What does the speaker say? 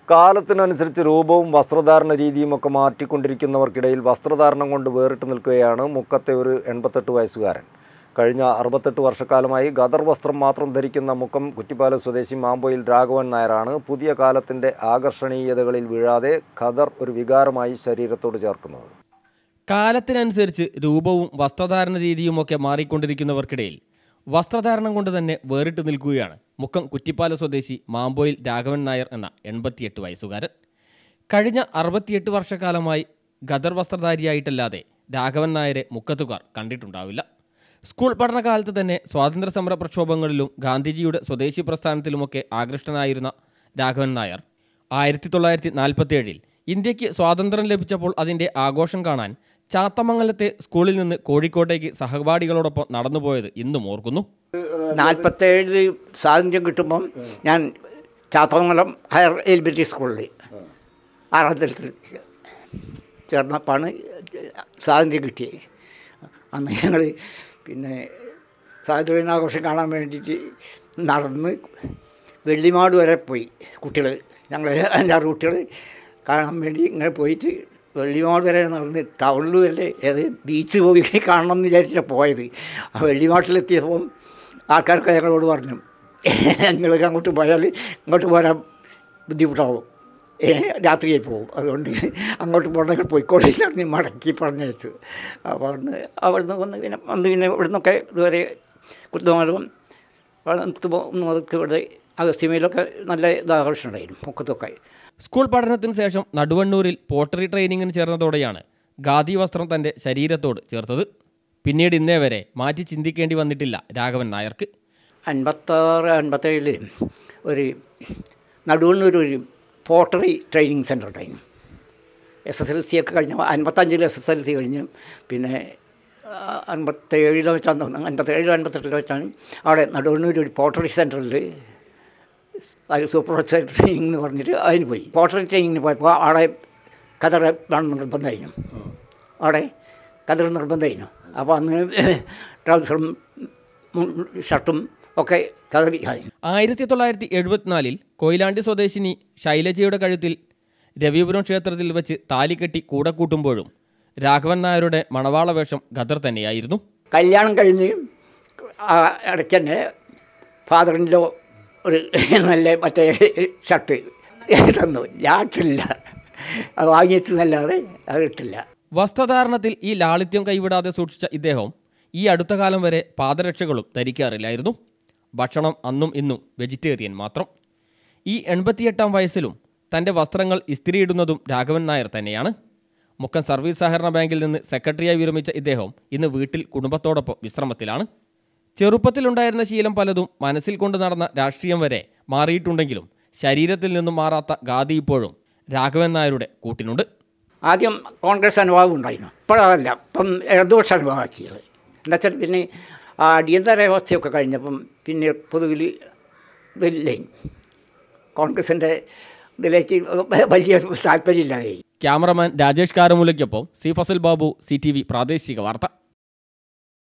കാലത്തിനനുസരിച്ച് രൂപവും വസ്ത്രധാരണ രീതിയും ഒക്കെ മാറ്റിക്കൊണ്ടിരിക്കുന്നവർക്കിടയിൽ വസ്ത്രധാരണം കൊണ്ട് വേറിട്ട് നിൽക്കുകയാണ് മുക്കത്തെ ഒരു എൺപത്തെട്ട് വയസ്സുകാരൻ കഴിഞ്ഞ അറുപത്തെട്ട് വർഷക്കാലമായി ഗദർ വസ്ത്രം മാത്രം ധരിക്കുന്ന മുക്കം കുറ്റിപ്പാല സ്വദേശി മാമ്പോയിൽ രാഘവൻ നായരാണ് പുതിയ കാലത്തിൻ്റെ ആകർഷണീയതകളിൽ വീഴാതെ ഖദർ ഒരു വികാരമായി ശരീരത്തോട് ചേർക്കുന്നത് കാലത്തിനനുസരിച്ച് രൂപവും വസ്ത്രധാരണ രീതിയുമൊക്കെ മാറിക്കൊണ്ടിരിക്കുന്നവർക്കിടയിൽ വസ്ത്രധാരണം കൊണ്ട് തന്നെ വേറിട്ട് നിൽക്കുകയാണ് മുക്കം കുറ്റിപ്പാല സ്വദേശി മാമ്പോയിൽ രാഘവൻ നായർ എന്ന എൺപത്തിയെട്ട് വയസ്സുകാരൻ കഴിഞ്ഞ അറുപത്തിയെട്ട് വർഷക്കാലമായി ഗദർ വസ്ത്രധാരിയായിട്ടല്ലാതെ രാഘവൻ നായരെ മുക്കത്തുകാർ കണ്ടിട്ടുണ്ടാവില്ല സ്കൂൾ പഠനകാലത്ത് തന്നെ സ്വാതന്ത്ര്യ സമര പ്രക്ഷോഭങ്ങളിലും ഗാന്ധിജിയുടെ സ്വദേശി പ്രസ്ഥാനത്തിലുമൊക്കെ ആകൃഷ്ടനായിരുന്ന രാഘവൻ നായർ ആയിരത്തി തൊള്ളായിരത്തി നാൽപ്പത്തിയേഴിൽ ഇന്ത്യക്ക് സ്വാതന്ത്ര്യം ലഭിച്ചപ്പോൾ അതിൻ്റെ ആഘോഷം കാണാൻ ചാത്തമംഗലത്തെ സ്കൂളിൽ നിന്ന് കോഴിക്കോട്ടേക്ക് സഹപാഠികളോടൊപ്പം നടന്നുപോയത് ഇന്നും ഓർക്കുന്നു നാൽപ്പത്തേഴിൽ സ്വാതന്ത്ര്യം കിട്ടുമ്പം ഞാൻ ചാത്തമംഗലം ഹയർ എലിമെൻ്ററി സ്കൂളിൽ ആറാം തരത്തിൽ ചേർന്നപ്പോഴാണ് സ്വാതന്ത്ര്യം കിട്ടിയത് അന്ന് ഞങ്ങൾ പിന്നെ സ്വാതന്ത്ര്യ ദിനാഘോഷം കാണാൻ വേണ്ടിയിട്ട് നടന്ന് വെള്ളിമാട് വരെ പോയി കുട്ടികൾ ഞങ്ങൾ അഞ്ചാറ് കുട്ടികൾ കാണാൻ വേണ്ടി ഇങ്ങനെ പോയിട്ട് വെള്ളിമാട് വരെ നടന്ന് ടൗണിൽ വരെ ഏത് ബീച്ച് പോയി കാണണം എന്ന് വിചാരിച്ചിട്ടാണ് പോയത് ആ വെള്ളിമാട്ടിലെത്തിയപ്പം ആൾക്കാർക്ക് ഞങ്ങളോട് പറഞ്ഞു ഞങ്ങൾക്ക് അങ്ങോട്ട് പോയാൽ ഇങ്ങോട്ട് പോരാൻ ബുദ്ധിമുട്ടാവും ഏ, രാത്രിയായി പോകും അതുകൊണ്ട് അങ്ങോട്ട് പോകണമെങ്കിൽ പോയിക്കോളി പറഞ്ഞ് മടക്കി പറഞ്ഞയച്ചു അപ്പോൾ അവിടുന്ന് അവിടുന്ന് വന്ന് പിന്നെ വന്ന് പിന്നെ ഇവിടുന്നൊക്കെ ഇതുവരെ കുത്തുമലവും മുതൽക്ക് ഇവിടെ അഗസ്ത്യമയിലൊക്കെ നല്ല ഇതാഘോഷമുണ്ടായിരുന്നു മുക്കത്തൊക്കെ സ്കൂൾ പഠനത്തിന് ശേഷം നടുവണ്ണൂരിൽ പോട്ടറി ട്രെയിനിങ്ങിന് ചേർന്നതോടെയാണ് ഖാദി വസ്ത്രം തൻ്റെ ശരീരത്തോട് ചേർത്തത് പിന്നീട് ഇന്നേ വരെ മാറ്റി ചിന്തിക്കേണ്ടി വന്നിട്ടില്ല രാഘവൻ നായർക്ക് അൻപത്താറ് അൻപത്തേഴിൽ ഒരു നടുവണ്ണൂർ ഒരു പോട്ടറി ട്രെയിനിങ് സെൻ്റർ ഉണ്ടായിരുന്നു എസ് എസ് എൽ സി ഒക്കെ കഴിഞ്ഞ അൻപത്തഞ്ചിൽ എസ് എസ് എൽ സി കഴിഞ്ഞ് പിന്നെ ആ, അൻപത്തേഴിലോ വെച്ചാണ് തോന്നുന്നു അൻപത്തേഴിലോ അൻപത്തെട്ടിലോ വെച്ചാണ് അവിടെ നടുവണ്ണൂർ ഒരു പോട്ടറി സെൻറ്ററിൽ ഒരു സൂപ്പർവൈസർ ട്രെയിനിങ് എന്ന് പറഞ്ഞിട്ട് അതിന് പോയി പോട്ടറി ട്രെയിനിങ്ങിന് പോയപ്പോൾ അവിടെ കതറ വേണം നിർബന്ധമായിരുന്നു അവിടെ കതർ നിർബന്ധമായിരുന്നു അപ്പോൾ അന്ന് ട്രൗസറും ഉം, ഷർട്ടും ഒക്കെ കതറി ആയിരുന്നു ആയിരത്തി തൊള്ളായിരത്തി എഴുപത്തിനാലിൽ കൊയിലാണ്ടി സ്വദേശിനി ശൈലജയുടെ കഴുത്തിൽ രവിപുരം ക്ഷേത്രത്തിൽ വെച്ച് താലി കെട്ടി കൂടെ കൂട്ടുമ്പോഴും രാഘവൻ നായരുടെ മണവാള വേഷം ഖദർ തന്നെയായിരുന്നു കല്യാണം കഴിഞ്ഞ് ആ ഇടയ്ക്ക് തന്നെ ഫാദറിൻ്റെ ഒരു നല്ല മറ്റേ ഷർട്ട് തന്നു ഞാൻ ഇട്ടില്ല അത് വാങ്ങിച്ചതല്ലാതെ അത് ഇട്ടില്ല വസ്ത്രധാരണത്തിൽ ഈ ലാളിത്യം കൈവിടാതെ സൂക്ഷിച്ച ഇദ്ദേഹം ഈ അടുത്ത കാലം വരെ പാദരക്ഷകളും ധരിക്കാറില്ലായിരുന്നു ഭക്ഷണം അന്നും ഇന്നും വെജിറ്റേറിയൻ മാത്രം ഈ എൺപത്തിയെട്ടാം വയസ്സിലും തൻ്റെ വസ്ത്രങ്ങൾ ഇസ്തിരിയിടുന്നതും രാഘവൻ നായർ തന്നെയാണ് മുക്കം സർവീസ് സഹകരണ ബാങ്കിൽ നിന്ന് സെക്രട്ടറിയായി വിരമിച്ച ഇദ്ദേഹം ഇന്ന് വീട്ടിൽ കുടുംബത്തോടൊപ്പം വിശ്രമത്തിലാണ് ചെറുപ്പത്തിലുണ്ടായിരുന്ന ശീലം പലതും മനസ്സിൽ കൊണ്ട് നടന്ന രാഷ്ട്രീയം വരെ മാറിയിട്ടുണ്ടെങ്കിലും ശരീരത്തിൽ നിന്നും മാറാത്ത ഗാദി ഇപ്പോഴും രാഘവൻ നായരുടെ കൂട്ടിനുണ്ട് ആദ്യം കോൺഗ്രസ് അനുഭവം ഉണ്ടായിരുന്നു ഇപ്പോഴല്ല ഇപ്പം ഇടതുപക്ഷ അനുഭവമാക്കിയത് എന്നുവെച്ചാൽ പിന്നെ ആ അടിയന്തരാവസ്ഥയൊക്കെ കഴിഞ്ഞപ്പം പിന്നെ പൊതുവിൽ ഇതില്ലേ കോൺഗ്രസിൻ്റെ ഇതിലേക്ക് വലിയ താല്പര്യമില്ലാതെ ക്യാമറമാൻ രാജേഷ് കാരമൂലയ്ക്കൊപ്പം C Fazal Babu C T V പ്രാദേശിക വാർത്ത